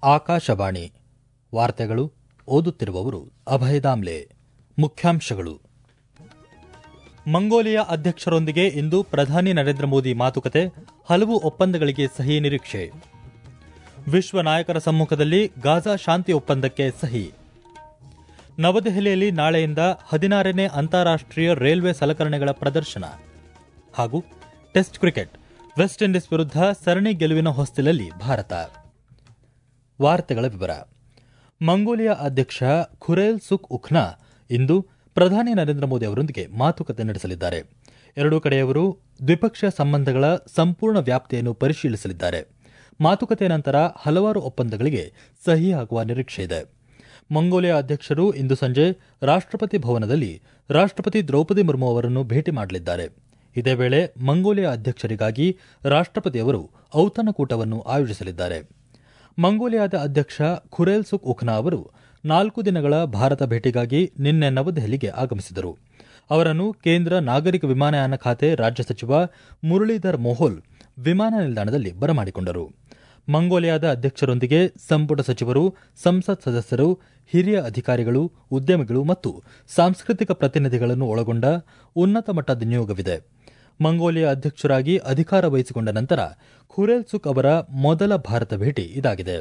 ಆಕಾಶವಾಣಿ ವಾರ್ತೆಗಳು ಓದುತ್ತಿರುವವರು ಅಭಯ ದಾಮ್ಲೆ ಮುಖ್ಯಾಂಶಗಳು ಮಂಗೋಲಿಯಾ ಅಧ್ಯಕ್ಷರೊಂದಿಗೆ ಇಂದು ಪ್ರಧಾನಿ ನರೇಂದ್ರ ಮೋದಿ ಮಾತುಕತೆ ಹಲವು ಒಪ್ಪಂದಗಳಿಗೆ ಸಹಿ ನಿರೀಕ್ಷೆ ವಿಶ್ವ ನಾಯಕರ ಸಮ್ಮುಖದಲ್ಲಿ ಗಾಜಾ ಶಾಂತಿ ಒಪ್ಪಂದಕ್ಕೆ ಸಹಿ ನವದೆಹಲಿಯಲ್ಲಿ ನಾಳೆಯಿಂದ ಹದಿನಾರನೇ ಅಂತಾರಾಷ್ಟೀಯ ರೈಲ್ವೆ ಸಲಕರಣೆಗಳ ಪ್ರದರ್ಶನ ಹಾಗೂ ಟೆಸ್ಟ್ ಕ್ರಿಕೆಟ್ ವೆಸ್ಟ್ ಇಂಡೀಸ್ ವಿರುದ್ಧ ಸರಣಿ ಗೆಲುವಿನ ಹೊಸ್ತಿಲಲ್ಲಿ ಭಾರತ ವಾರ್ತೆಗಳ ವಿವರ ಮಂಗೋಲಿಯಾ ಅಧ್ಯಕ್ಷ ಖುರೇಲ್ ಸುಕ್ ಉಖ್ನಾ ಇಂದು ಪ್ರಧಾನಿ ನರೇಂದ್ರ ಮೋದಿ ಅವರೊಂದಿಗೆ ಮಾತುಕತೆ ನಡೆಸಲಿದ್ದಾರೆ ಎರಡೂ ಕಡೆಯವರು ದ್ವಿಪಕ್ಷೀಯ ಸಂಬಂಧಗಳ ಸಂಪೂರ್ಣ ವ್ಯಾಪ್ತಿಯನ್ನು ಪರಿಶೀಲಿಸಲಿದ್ದಾರೆ ಮಾತುಕತೆ ನಂತರ ಹಲವಾರು ಒಪ್ಪಂದಗಳಿಗೆ ಸಹಿ ಆಗುವ ನಿರೀಕ್ಷೆ ಇದೆ ಮಂಗೋಲಿಯಾ ಅಧ್ಯಕ್ಷರು ಇಂದು ಸಂಜೆ ರಾಷ್ಟಪತಿ ಭವನದಲ್ಲಿ ರಾಷ್ಟಪತಿ ದ್ರೌಪದಿ ಮುರ್ಮು ಅವರನ್ನು ಭೇಟಿ ಮಾಡಲಿದ್ದಾರೆ ಇದೇ ವೇಳೆ ಮಂಗೋಲಿಯಾ ಅಧ್ಯಕ್ಷರಿಗಾಗಿ ರಾಷ್ಟಪತಿಯವರು ಔತಣಕೂಟವನ್ನು ಆಯೋಜಿಸಲಿದ್ದಾರೆ ಮಂಗೋಲಿಯಾದ ಅಧ್ಯಕ್ಷ ಖುರೇಲ್ ಸುಕ್ ಉಖ್ನಾ ಅವರು ನಾಲ್ಕು ದಿನಗಳ ಭಾರತ ಭೇಟಿಗಾಗಿ ನಿನ್ನೆ ನವದೆಹಲಿಗೆ ಆಗಮಿಸಿದರು ಅವರನ್ನು ಕೇಂದ್ರ ನಾಗರಿಕ ವಿಮಾನಯಾನ ಖಾತೆ ರಾಜ್ಯ ಸಚಿವ ಮುರಳೀಧರ್ ಮೋಹೋಲ್ ವಿಮಾನ ನಿಲ್ದಾಣದಲ್ಲಿ ಬರಮಾಡಿಕೊಂಡರು ಮಂಗೋಲಿಯಾದ ಅಧ್ಯಕ್ಷರೊಂದಿಗೆ ಸಂಪುಟ ಸಚಿವರು ಸಂಸತ್ ಸದಸ್ಯರು ಹಿರಿಯ ಅಧಿಕಾರಿಗಳು ಉದ್ಯಮಿಗಳು ಮತ್ತು ಸಾಂಸ್ಕೃತಿಕ ಪ್ರತಿನಿಧಿಗಳನ್ನು ಒಳಗೊಂಡ ಉನ್ನತ ಮಟ್ಟದ ನಿಯೋಗವಿದೆ ಮಂಗೋಲಿಯಾ ಅಧ್ಯಕ್ಷರಾಗಿ ಅಧಿಕಾರ ವಹಿಸಿಕೊಂಡ ನಂತರ ಖುರೇಲ್ ಸುಕ್ ಅವರ ಮೊದಲ ಭಾರತ ಭೇಟಿ ಇದಾಗಿದೆ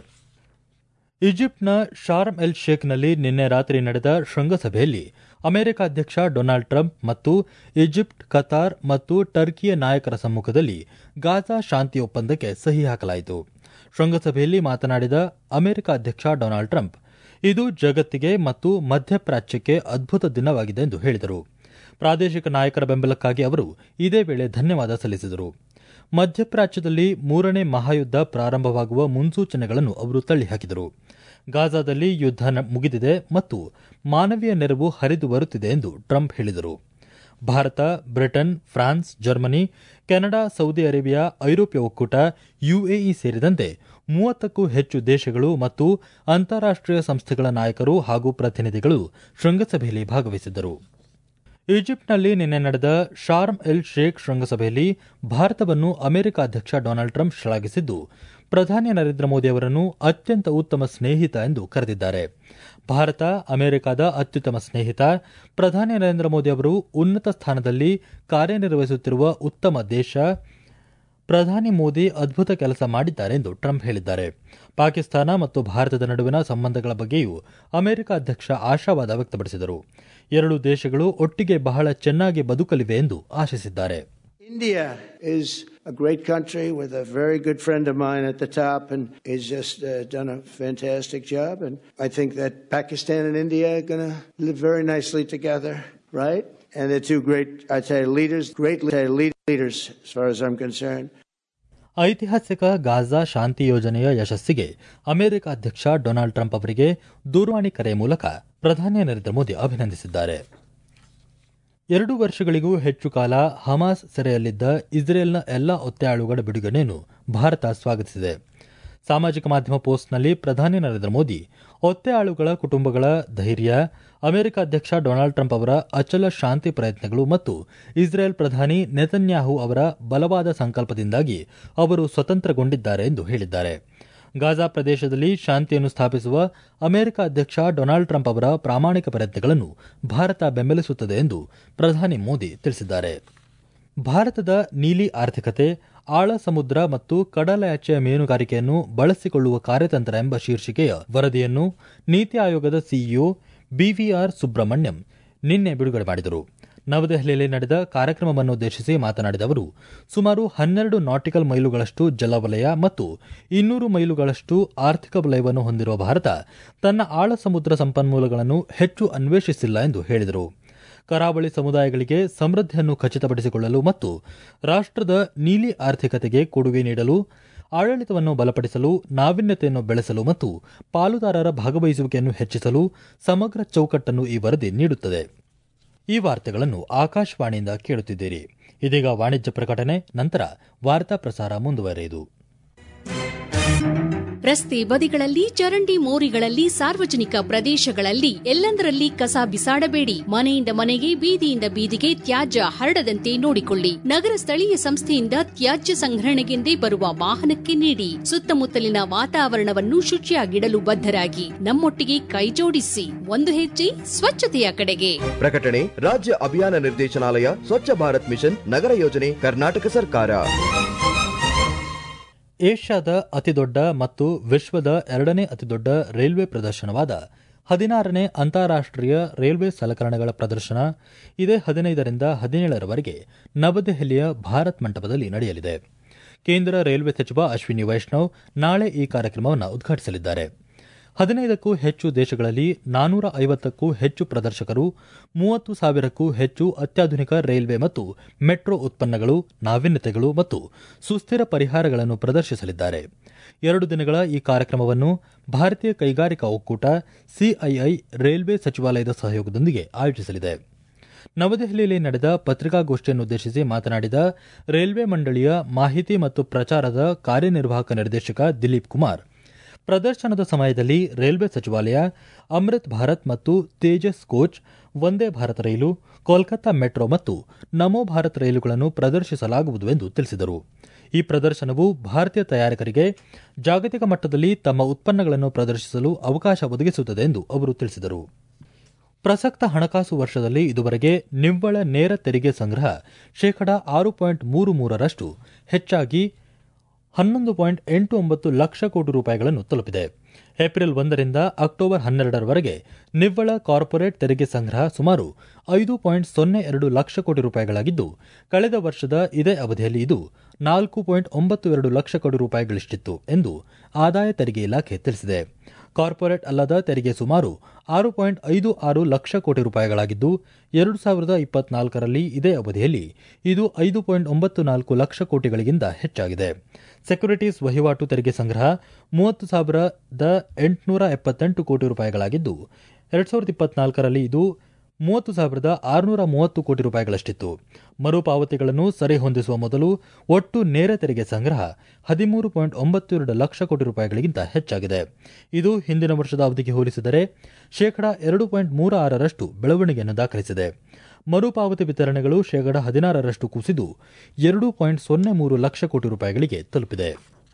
ಈಜಿಪ್ಟ್ನ ಶಾರ್ಮ್ ಎಲ್ ಶೇಖ್ನಲ್ಲಿ ನಿನ್ನೆ ರಾತ್ರಿ ನಡೆದ ಶೃಂಗಸಭೆಯಲ್ಲಿ ಅಮೆರಿಕ ಅಧ್ಯಕ್ಷ ಡೊನಾಲ್ಡ್ ಟ್ರಂಪ್ ಮತ್ತು ಈಜಿಪ್ಟ್ ಕತಾರ್ ಮತ್ತು ಟರ್ಕಿಯ ನಾಯಕರ ಸಮ್ಮುಖದಲ್ಲಿ ಗಾಜಾ ಶಾಂತಿ ಒಪ್ಪಂದಕ್ಕೆ ಸಹಿ ಹಾಕಲಾಯಿತು ಶೃಂಗಸಭೆಯಲ್ಲಿ ಮಾತನಾಡಿದ ಅಮೆರಿಕ ಅಧ್ಯಕ್ಷ ಡೊನಾಲ್ಡ್ ಟ್ರಂಪ್ ಇದು ಜಗತ್ತಿಗೆ ಮತ್ತು ಮಧ್ಯಪ್ರಾಚ್ಯಕ್ಕೆ ಅದ್ಭುತ ದಿನವಾಗಿದೆ ಎಂದು ಹೇಳಿದರು ಪ್ರಾದೇಶಿಕ ನಾಯಕರ ಬೆಂಬಲಕ್ಕಾಗಿ ಅವರು ಇದೇ ವೇಳೆ ಧನ್ಯವಾದ ಸಲ್ಲಿಸಿದರು ಮಧ್ಯಪ್ರಾಚ್ಯದಲ್ಲಿ ಮೂರನೇ ಮಹಾಯುದ್ಧ ಪ್ರಾರಂಭವಾಗುವ ಮುನ್ಸೂಚನೆಗಳನ್ನು ಅವರು ತಳ್ಳಿಹಾಕಿದರು ಗಾಜಾದಲ್ಲಿ ಯುದ್ಧ ಮುಗಿದಿದೆ ಮತ್ತು ಮಾನವೀಯ ನೆರವು ಹರಿದು ಬರುತ್ತಿದೆ ಎಂದು ಟ್ರಂಪ್ ಹೇಳಿದರು Bharat Britain France Germany Canada Saudi Arabia ಐರೋಪ್ಯ ಒಕ್ಕೂಟ ಯುಎಇ ಸೇರಿದಂತೆ ಮೂವತ್ತಕ್ಕೂ ಹೆಚ್ಚು ದೇಶಗಳು ಮತ್ತು ಅಂತಾರಾಷ್ಟೀಯ ಸಂಸ್ಥೆಗಳ ನಾಯಕರು ಹಾಗೂ ಪ್ರತಿನಿಧಿಗಳು ಶೃಂಗಸಭೆಯಲ್ಲಿ ಭಾಗವಹಿಸಿದ್ದರು ಈಜಿಪ್ಟ್ನಲ್ಲಿ ನಿನ್ನೆ ನಡೆದ ಶಾರ್ಮ್ ಎಲ್ ಶೇಖ್ ಶೃಂಗಸಭೆಯಲ್ಲಿ ಭಾರತವನ್ನು ಅಮೆರಿಕ ಅಧ್ಯಕ್ಷ ಡೊನಾಲ್ಡ್ ಟ್ರಂಪ್ ಶ್ಲಾಘಿಸಿದ್ದು ಪ್ರಧಾನಿ ನರೇಂದ್ರ ಮೋದಿ ಅವರನ್ನು ಅತ್ಯಂತ ಉತ್ತಮ ಸ್ನೇಹಿತ ಎಂದು ಕರೆದಿದ್ದಾರೆ ಭಾರತ ಅಮೆರಿಕದ ಅತ್ಯುತ್ತಮ ಸ್ನೇಹಿತ ಪ್ರಧಾನಿ ನರೇಂದ್ರ ಮೋದಿ ಅವರು ಉನ್ನತ ಸ್ಥಾನದಲ್ಲಿ ಕಾರ್ಯನಿರ್ವಹಿಸುತ್ತಿರುವ ಉತ್ತಮ ದೇಶ ಪ್ರಧಾನಿ ಮೋದಿ ಅದ್ಭುತ ಕೆಲಸ ಮಾಡಿದ್ದಾರೆ ಎಂದು ಟ್ರಂಪ್ ಹೇಳಿದ್ದಾರೆ ಪಾಕಿಸ್ತಾನ ಮತ್ತು ಭಾರತದ ನಡುವಿನ ಸಂಬಂಧಗಳ ಬಗ್ಗೆಯೂ ಅಮೆರಿಕ ಅಧ್ಯಕ್ಷ ಆಶಾವಾದ ವ್ಯಕ್ತಪಡಿಸಿದರು ಎರಡು ದೇಶಗಳು ಒಟ್ಟಿಗೆ ಬಹಳ ಚೆನ್ನಾಗಿ ಬದುಕಲಿವೆ ಎಂದು ಆಶಿಸಿದ್ದಾರೆ India is a great country with a very good friend of mine at the top and has just uh, done a fantastic job. And I think that Pakistan and India are going to live very nicely together, right? And they're two great, I'd say, leaders, great leaders as far as I'm concerned. ಐತಿಹಾಸಿಕ Gaza ಶಾಂತಿ ಯೋಜನೆಯ ಯಶಸ್ಸಿಗೆ America ಅಧ್ಯಕ್ಷ Donald Trump ಅವರಿಗೆ ದೂರವಾಣಿ ಕರೆ ಮೂಲಕ ಪ್ರಧಾನಿ ನರೇಂದ್ರ ಮೋದಿ ಅಭಿನಂದಿಸಿದ್ದಾರೆ ಎರಡು ವರ್ಷಗಳಿಗೂ ಹೆಚ್ಚು ಕಾಲ ಹಮಾಸ್ ಸೆರೆಯಲ್ಲಿದ್ದ ಇಸ್ರೇಲ್ನ ಎಲ್ಲಾ ಒತ್ತೆಯಾಳುಗಳ ಬಿಡುಗಡೆಯನ್ನು ಭಾರತ ಸ್ವಾಗತಿಸಿದೆ ಸಾಮಾಜಿಕ ಮಾಧ್ಯಮ ಪೋಸ್ಟ್ನಲ್ಲಿ ಪ್ರಧಾನಿ ನರೇಂದ್ರ ಮೋದಿ ಒತ್ತೆಯಾಳುಗಳ ಕುಟುಂಬಗಳ ಧೈರ್ಯ ಅಮೆರಿಕ ಅಧ್ಯಕ್ಷ ಡೊನಾಲ್ಡ್ ಟ್ರಂಪ್ ಅವರ ಅಚಲ ಶಾಂತಿ ಪ್ರಯತ್ನಗಳು ಮತ್ತು ಇಸ್ರೇಲ್ ಪ್ರಧಾನಿ ನೆತನ್ಯಾಹು ಅವರ ಬಲವಾದ ಸಂಕಲ್ಪದಿಂದಾಗಿ ಅವರು ಸ್ವತಂತ್ರಗೊಂಡಿದ್ದಾರೆ ಎಂದು ಹೇಳಿದ್ದಾರೆ ಗಾಜಾ ಪ್ರದೇಶದಲ್ಲಿ ಶಾಂತಿಯನ್ನು ಸ್ಥಾಪಿಸುವ ಅಮೆರಿಕ ಅಧ್ಯಕ್ಷ ಡೊನಾಲ್ಡ್ ಟ್ರಂಪ್ ಅವರ ಪ್ರಾಮಾಣಿಕ ಪ್ರಯತ್ನಗಳನ್ನು ಭಾರತ ಬೆಂಬಲಿಸುತ್ತದೆ ಎಂದು ಪ್ರಧಾನಿ ಮೋದಿ ತಿಳಿಸಿದ್ದಾರೆ ಭಾರತದ ನೀಲಿ ಆರ್ಥಿಕತೆ ಆಳ ಸಮುದ್ರ ಮತ್ತು ಕಡಲಯಾಚೆಯ ಮೀನುಗಾರಿಕೆಯನ್ನು ಬಳಸಿಕೊಳ್ಳುವ ಕಾರ್ಯತಂತ್ರ ಎಂಬ ಶೀರ್ಷಿಕೆಯ ವರದಿಯನ್ನು ನೀತಿ ಆಯೋಗದ ಸಿಇಒ ಬಿವಿಆರ್ ಸುಬ್ರಹ್ಮಣ್ಯಂ ನಿನ್ನೆ ಬಿಡುಗಡೆ ಮಾಡಿದರು ನವದೆಹಲಿಯಲ್ಲಿ ನಡೆದ ಕಾರ್ಯಕ್ರಮವನ್ನುದ್ದೇಶಿಸಿ ಮಾತನಾಡಿದ ಅವರು ಸುಮಾರು ಹನ್ನೆರಡು ನಾಟಿಕಲ್ ಮೈಲುಗಳಷ್ಟು ಜಲವಲಯ ಮತ್ತು ಇನ್ನೂರು ಮೈಲುಗಳಷ್ಟು ಆರ್ಥಿಕ ವಲಯವನ್ನು ಹೊಂದಿರುವ ಭಾರತ ತನ್ನ ಆಳ ಸಮುದ್ರ ಸಂಪನ್ಮೂಲಗಳನ್ನು ಹೆಚ್ಚು ಅನ್ವೇಷಿಸಿಲ್ಲ ಎಂದು ಹೇಳಿದರು ಕರಾವಳಿ ಸಮುದಾಯಗಳಿಗೆ ಸಮೃದ್ಧಿಯನ್ನು ಖಚಿತಪಡಿಸಿಕೊಳ್ಳಲು ಮತ್ತು ರಾಷ್ಟದ ನೀಲಿ ಆರ್ಥಿಕತೆಗೆ ಕೊಡುಗೆ ನೀಡಲು ಆಡಳಿತವನ್ನು ಬಲಪಡಿಸಲು ನಾವೀನ್ಯತೆಯನ್ನು ಬೆಳೆಸಲು ಮತ್ತು ಪಾಲುದಾರರ ಭಾಗವಹಿಸುವಿಕೆಯನ್ನು ಹೆಚ್ಚಿಸಲು ಸಮಗ್ರ ಚೌಕಟ್ಟನ್ನು ಈ ವರದಿ ನೀಡುತ್ತದೆ ಈ ವಾರ್ತೆಗಳನ್ನು ಆಕಾಶವಾಣಿಯಿಂದ ಕೇಳುತ್ತಿದ್ದೀರಿ ಇದೀಗ ವಾಣಿಜ್ಯ ಪ್ರಕಟಣೆ ನಂತರ ವಾರ್ತಾ ಪ್ರಸಾರ ಮುಂದುವರೆಯುವುದು ರಸ್ತೆ ಬದಿಗಳಲ್ಲಿ ಚರಂಡಿ ಮೋರಿಗಳಲ್ಲಿ ಸಾರ್ವಜನಿಕ ಪ್ರದೇಶಗಳಲ್ಲಿ ಎಲ್ಲೆಂದರಲ್ಲಿ ಕಸ ಬಿಸಾಡಬೇಡಿ ಮನೆಯಿಂದ ಮನೆಗೆ ಬೀದಿಯಿಂದ ಬೀದಿಗೆ ತ್ಯಾಜ್ಯ ಹರಡದಂತೆ ನೋಡಿಕೊಳ್ಳಿ ನಗರ ಸ್ಥಳೀಯ ಸಂಸ್ಥೆಯಿಂದ ತ್ಯಾಜ್ಯ ಸಂಗ್ರಹಣೆಗೆಂದೇ ಬರುವ ವಾಹನಕ್ಕೆ ನೀಡಿ ಸುತ್ತಮುತ್ತಲಿನ ವಾತಾವರಣವನ್ನು ಶುಚಿಯಾಗಿಡಲು ಬದ್ಧರಾಗಿ ನಮ್ಮೊಟ್ಟಿಗೆ ಕೈಜೋಡಿಸಿ ಒಂದು ಹೆಜ್ಜೆ ಸ್ವಚ್ಛತೆಯ ಕಡೆಗೆ ಪ್ರಕಟಣೆ ರಾಜ್ಯ ಅಭಿಯಾನ ನಿರ್ದೇಶನಾಲಯ ಸ್ವಚ್ಛ ಭಾರತ್ ಮಿಷನ್ ನಗರ ಯೋಜನೆ ಕರ್ನಾಟಕ ಸರ್ಕಾರ ಏಷ್ಯಾದ ಅತಿದೊಡ್ಡ ಮತ್ತು ವಿಶ್ವದ ಎರಡನೇ ಅತಿದೊಡ್ಡ ರೈಲ್ವೆ ಪ್ರದರ್ಶನವಾದ ಹದಿನಾರನೇ ಅಂತಾರಾಷ್ಟೀಯ ರೈಲ್ವೆ ಸಲಕರಣೆಗಳ ಪ್ರದರ್ಶನ ಇದೇ ಹದಿನೈದರಿಂದ ಹದಿನೇಳರವರೆಗೆ ನವದೆಹಲಿಯ ಭಾರತ್ ಮಂಟಪದಲ್ಲಿ ನಡೆಯಲಿದೆ ಕೇಂದ್ರ ರೈಲ್ವೆ ಸಚಿವ ಅಶ್ವಿನಿ ವೈಷ್ಣವ್ ನಾಳೆ ಈ ಕಾರ್ಯಕ್ರಮವನ್ನು ಉದ್ಘಾಟಿಸಲಿದ್ದಾರೆ ಹದಿನೈದಕ್ಕೂ ಹೆಚ್ಚು ದೇಶಗಳಲ್ಲಿ ನಾನೂರ ಐವತ್ತಕ್ಕೂ ಹೆಚ್ಚು ಪ್ರದರ್ಶಕರು ಮೂವತ್ತು ಸಾವಿರಕ್ಕೂ ಹೆಚ್ಚು ಅತ್ಯಾಧುನಿಕ ರೈಲ್ವೆ ಮತ್ತು ಮೆಟ್ರೋ ಉತ್ಪನ್ನಗಳು ನಾವೀನ್ಯತೆಗಳು ಮತ್ತು ಸುಸ್ಥಿರ ಪರಿಹಾರಗಳನ್ನು ಪ್ರದರ್ಶಿಸಲಿದ್ದಾರೆ ಎರಡು ದಿನಗಳ ಈ ಕಾರ್ಯಕ್ರಮವನ್ನು ಭಾರತೀಯ ಕೈಗಾರಿಕಾ ಒಕ್ಕೂಟ ಸಿಐಐ ರೈಲ್ವೆ ಸಚಿವಾಲಯದ ಸಹಯೋಗದೊಂದಿಗೆ ಆಯೋಜಿಸಲಿದೆ ನವದೆಹಲಿಯಲ್ಲಿ ನಡೆದ ಪತ್ರಿಕಾಗೋಷ್ಠಿಯನ್ನುದ್ದೇಶಿಸಿ ಮಾತನಾಡಿದ ರೈಲ್ವೆ ಮಂಡಳಿಯ ಮಾಹಿತಿ ಮತ್ತು ಪ್ರಚಾರದ ಕಾರ್ಯನಿರ್ವಾಹಕ ನಿರ್ದೇಶಕ ದಿಲೀಪ್ ಕುಮಾರ್ ಪ್ರದರ್ಶನದ ಸಮಯದಲ್ಲಿ ರೈಲ್ವೆ ಸಚಿವಾಲಯ ಅಮೃತ್ ಭಾರತ್ ಮತ್ತು ತೇಜಸ್ ಕೋಚ್ ವಂದೇ ಭಾರತ್ ರೈಲು ಕೋಲ್ಕತ್ತಾ ಮೆಟ್ರೋ ಮತ್ತು ನಮೋ ಭಾರತ್ ರೈಲುಗಳನ್ನು ಪ್ರದರ್ಶಿಸಲಾಗುವುದು ಎಂದು ತಿಳಿಸಿದರು ಈ ಪ್ರದರ್ಶನವು ಭಾರತೀಯ ತಯಾರಕರಿಗೆ ಜಾಗತಿಕ ಮಟ್ಟದಲ್ಲಿ ತಮ್ಮ ಉತ್ಪನ್ನಗಳನ್ನು ಪ್ರದರ್ಶಿಸಲು ಅವಕಾಶ ಒದಗಿಸುತ್ತದೆ ಎಂದು ಅವರು ತಿಳಿಸಿದರು ಪ್ರಸಕ್ತ ಹಣಕಾಸು ವರ್ಷದಲ್ಲಿ ಇದುವರೆಗೆ ನಿವ್ವಳ ನೇರ ತೆರಿಗೆ ಸಂಗ್ರಹ ಶೇಕಡಾ ಆರು ಪಾಯಿಂಟ್ ಮೂರು ಮೂರರಷ್ಟು ಹೆಚ್ಚಾಗಿ ಹನ್ನೊಂದು ಪಾಯಿಂಟ್ ಎಂಟು ಒಂಬತ್ತು ಲಕ್ಷ ಕೋಟಿ ರೂಪಾಯಿಗಳನ್ನು ತಲುಪಿದೆ ಏಪ್ರಿಲ್ ಒಂದರಿಂದ ಅಕ್ಟೋಬರ್ ಹನ್ನೆರಡರವರೆಗೆ ನಿವ್ವಳ ಕಾರ್ಪೊರೇಟ್ ತೆರಿಗೆ ಸಂಗ್ರಹ ಸುಮಾರು ಐದು ಪಾಯಿಂಟ್ ಸೊನ್ನೆ ಎರಡು ಲಕ್ಷ ಕೋಟಿ ರೂಪಾಯಿಗಳಾಗಿದ್ದು ಕಳೆದ ವರ್ಷದ ಇದೇ ಅವಧಿಯಲ್ಲಿ ಇದು ನಾಲ್ಕು ಪಾಯಿಂಟ್ ಒಂಬತ್ತು ಎರಡು ಲಕ್ಷ ಕೋಟಿ ರೂಪಾಯಿಗಳಿಷ್ಟಿತ್ತು ಎಂದು ಆದಾಯ ತೆರಿಗೆ ಇಲಾಖೆ ತಿಳಿಸಿದೆ ಕಾರ್ಪೊರೇಟ್ ಅಲ್ಲದ ತೆರಿಗೆ ಸುಮಾರು ಆರು ಪಾಯಿಂಟ್ ಐದು ಆರು ಲಕ್ಷ ಕೋಟಿ ರೂಪಾಯಿಗಳಾಗಿದ್ದು ಎರಡು ಸಾವಿರದ ಇಪ್ಪತ್ನಾಲ್ಕರಲ್ಲಿ ಇದೇ ಅವಧಿಯಲ್ಲಿ ಇದು ಐದು ಪಾಯಿಂಟ್ ಒಂಬತ್ತು ನಾಲ್ಕು ಲಕ್ಷ ಕೋಟಿಗಳಿಗಿಂತ ಹೆಚ್ಚಾಗಿದೆ ಸೆಕ್ಯುರಿಟೀಸ್ ವಹಿವಾಟು ತೆರಿಗೆ ಸಂಗ್ರಹ ಮೂವತ್ತು ಸಾವಿರದ ಎಂಟುನೂರ ಎಪ್ಪತ್ತೆಂಟು ಕೋಟಿ ರೂಪಾಯಿಗಳಾಗಿದ್ದು ಎರಡು ಸಾವಿರದ ಇಪ್ಪತ್ನಾಲ್ಕರಲ್ಲಿ ಇದು ಮೂವತ್ತು ಸಾವಿರದ ಆರುನೂರ ಮೂವತ್ತು ಕೋಟಿ ರೂಪಾಯಿಗಳಷ್ಟಿತ್ತು ಮರುಪಾವತಿಗಳನ್ನು ಸರಿಹೊಂದಿಸುವ ಮೊದಲು ಒಟ್ಟು ನೇರ ತೆರಿಗೆ ಸಂಗ್ರಹ ಹದಿಮೂರು ಪಾಯಿಂಟ್ ಒಂಬತ್ತು ಎರಡು ಲಕ್ಷ ಕೋಟಿ ರೂಪಾಯಿಗಳಿಗಿಂತ ಹೆಚ್ಚಾಗಿದೆ ಇದು ಹಿಂದಿನ ವರ್ಷದ ಅವಧಿಗೆ ಹೋಲಿಸಿದರೆ ಶೇಕಡಾ ಎರಡು ಪಾಯಿಂಟ್ ಮೂರು ಆರರಷ್ಟು ಬೆಳವಣಿಗೆಯನ್ನು ದಾಖಲಿಸಿದೆ ಮರುಪಾವತಿ ವಿತರಣೆಗಳು ಶೇಕಡಾ ಹದಿನಾರರಷ್ಟು ಕುಸಿದು ಎರಡು ಪಾಯಿಂಟ್ ಸೊನ್ನೆ ಮೂರು ಲಕ್ಷ ಕೋಟಿ ರೂಪಾಯಿಗಳಿಗೆ ತಲುಪಿದೆ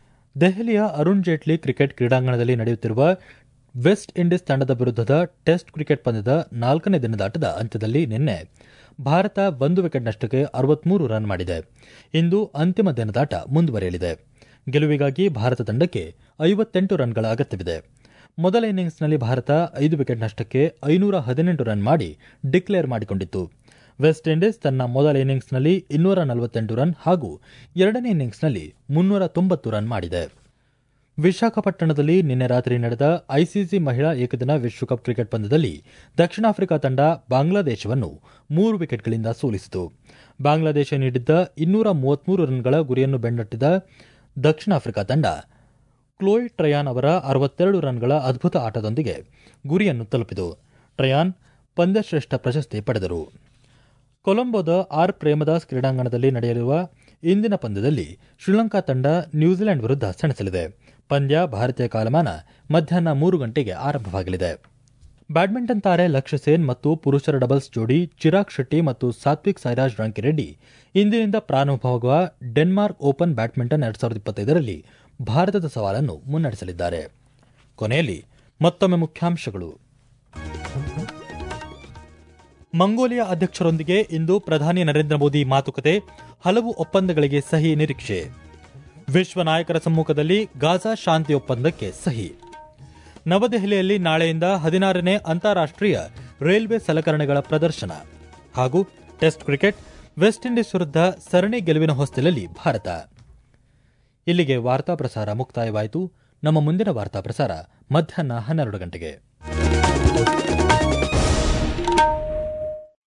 ದೆಹಲಿಯ ಅರುಣ್ ಜೇಟ್ಲಿ ಕ್ರಿಕೆಟ್ ಕ್ರೀಡಾಂಗಣದಲ್ಲಿ ನಡೆಯುತ್ತಿರುವ ವೆಸ್ಟ್ ಇಂಡೀಸ್ ತಂಡದ ವಿರುದ್ಧದ ಟೆಸ್ಟ್ ಕ್ರಿಕೆಟ್ ಪಂದ್ಯದ ನಾಲ್ಕನೇ ದಿನದಾಟದ ಅಂತ್ಯದಲ್ಲಿ ನಿನ್ನೆ ಭಾರತ ಒಂದು ವಿಕೆಟ್ ನಷ್ಟಕ್ಕೆ ಅರವತ್ಮೂರು ರನ್ ಮಾಡಿದೆ ಇಂದು ಅಂತಿಮ ದಿನದಾಟ ಮುಂದುವರಿಯಲಿದೆ ಗೆಲುವಿಗಾಗಿ ಭಾರತ ತಂಡಕ್ಕೆ ಐವತ್ತೆಂಟು ರನ್ಗಳ ಅಗತ್ಯವಿದೆ ಮೊದಲ ಇನ್ನಿಂಗ್ಸ್ನಲ್ಲಿ ಭಾರತ ಐದು ವಿಕೆಟ್ ನಷ್ಟಕ್ಕೆ ಐನೂರ ಹದಿನೆಂಟು ರನ್ ಮಾಡಿ ಡಿಕ್ಲೇರ್ ಮಾಡಿಕೊಂಡಿತ್ತು ವೆಸ್ಟ್ ಇಂಡೀಸ್ ತನ್ನ ಮೊದಲ ಇನ್ನಿಂಗ್ಸ್ನಲ್ಲಿ ಇನ್ನೂರ ನಲವತ್ತೆಂಟು ರನ್ ಹಾಗೂ ಎರಡನೇ ಇನ್ನಿಂಗ್ಸ್ನಲ್ಲಿ ಮುನ್ನೂರ ತೊಂಬತ್ತು ರನ್ ಮಾಡಿದೆ ವಿಶಾಖಪಟ್ಟಣದಲ್ಲಿ ನಿನ್ನೆ ರಾತ್ರಿ ನಡೆದ ಐಸಿಸಿ ಮಹಿಳಾ ಏಕದಿನ ವಿಶ್ವಕಪ್ ಕ್ರಿಕೆಟ್ ಪಂದ್ಯದಲ್ಲಿ ದಕ್ಷಿಣ ಆಫ್ರಿಕಾ ತಂಡ ಬಾಂಗ್ಲಾದೇಶವನ್ನು ಮೂರು ವಿಕೆಟ್ಗಳಿಂದ ಸೋಲಿಸಿತು ಬಾಂಗ್ಲಾದೇಶ ನೀಡಿದ್ದ ಇನ್ನೂರ ಮೂವತ್ಮೂರು ರನ್ಗಳ ಗುರಿಯನ್ನು ಬೆನ್ನಟ್ಟಿದ ದಕ್ಷಿಣ ಆಫ್ರಿಕಾ ತಂಡ ಕ್ಲೋಯ್ ಟ್ರಯಾನ್ ಅವರ ಅರವತ್ತೆರಡು ರನ್ಗಳ ಅದ್ಭುತ ಆಟದೊಂದಿಗೆ ಗುರಿಯನ್ನು ತಲುಪಿತು ಟ್ರಯಾನ್ ಪಂದ್ಯಶ್ರೇಷ್ಠ ಪ್ರಶಸ್ತಿ ಪಡೆದರು ಕೊಲಂಬೋದ ಆರ್ ಪ್ರೇಮದಾಸ್ ಕ್ರೀಡಾಂಗಣದಲ್ಲಿ ನಡೆಯಲಿರುವ ಇಂದಿನ ಪಂದ್ಯದಲ್ಲಿ ಶ್ರೀಲಂಕಾ ತಂಡ ನ್ಯೂಜಿಲೆಂಡ್ ವಿರುದ್ಧ ಸೆಣಸಲಿದೆ ಪಂದ್ಯ ಭಾರತೀಯ ಕಾಲಮಾನ ಮಧ್ಯಾಹ್ನ ಮೂರು ಗಂಟೆಗೆ ಆರಂಭವಾಗಲಿದೆ ಬ್ಯಾಡ್ಮಿಂಟನ್ ತಾರೆ ಲಕ್ಷ್ಯ ಸೇನ್ ಮತ್ತು ಪುರುಷರ ಡಬಲ್ಸ್ ಜೋಡಿ ಚಿರಾಗ್ ಶೆಟ್ಟಿ ಮತ್ತು ಸಾತ್ವಿಕ್ ಸೈರಾಜ್ ರಂಕಿರೆಡ್ಡಿ ಇಂದಿನಿಂದ ಪ್ರಾರಂಭವಾಗುವ ಡೆನ್ಮಾರ್ಕ್ ಓಪನ್ ಬ್ಯಾಡ್ಮಿಂಟನ್ ಎರಡ್ ಸಾವಿರದ ಇಪ್ಪತ್ತೈದರಲ್ಲಿ ಭಾರತದ ಸವಾಲನ್ನು ಮುನ್ನಡೆಸಲಿದ್ದಾರೆ ಕೊನೆಯಲ್ಲಿ ಮತ್ತೊಮ್ಮೆ ಮುಖ್ಯಾಂಶಗಳು ಮಂಗೋಲಿಯಾ ಅಧ್ಯಕ್ಷರೊಂದಿಗೆ ಇಂದು ಪ್ರಧಾನಿ ನರೇಂದ್ರ ಮೋದಿ ಮಾತುಕತೆ ಹಲವು ಒಪ್ಪಂದಗಳಿಗೆ ಸಹಿ ನಿರೀಕ್ಷೆ ವಿಶ್ವ ನಾಯಕರ ಸಮ್ಮುಖದಲ್ಲಿ ಗಾಜಾ ಶಾಂತಿ ಒಪ್ಪಂದಕ್ಕೆ ಸಹಿ ನವದೆಹಲಿಯಲ್ಲಿ ನಾಳೆಯಿಂದ ಹದಿನಾರನೇ ಅಂತಾರಾಷ್ಟೀಯ ರೈಲ್ವೆ ಸಲಕರಣೆಗಳ ಪ್ರದರ್ಶನ ಹಾಗೂ ಟೆಸ್ಟ್ ಕ್ರಿಕೆಟ್ ವೆಸ್ಟ್ ಇಂಡೀಸ್ ವಿರುದ್ಧ ಸರಣಿ ಗೆಲುವಿನ ಹೊಸ್ತಿಲಲ್ಲಿ ಭಾರತ ಇಲ್ಲಿಗೆ ವಾರ್ತಾ ಪ್ರಸಾರ ಮುಕ್ತಾಯವಾಯಿತು ನಮ್ಮ ಮುಂದಿನ ವಾರ್ತಾ ಪ್ರಸಾರ ಮಧ್ಯಾಹ್ನ ಹನ್ನೆರಡು ಗಂಟೆಗೆ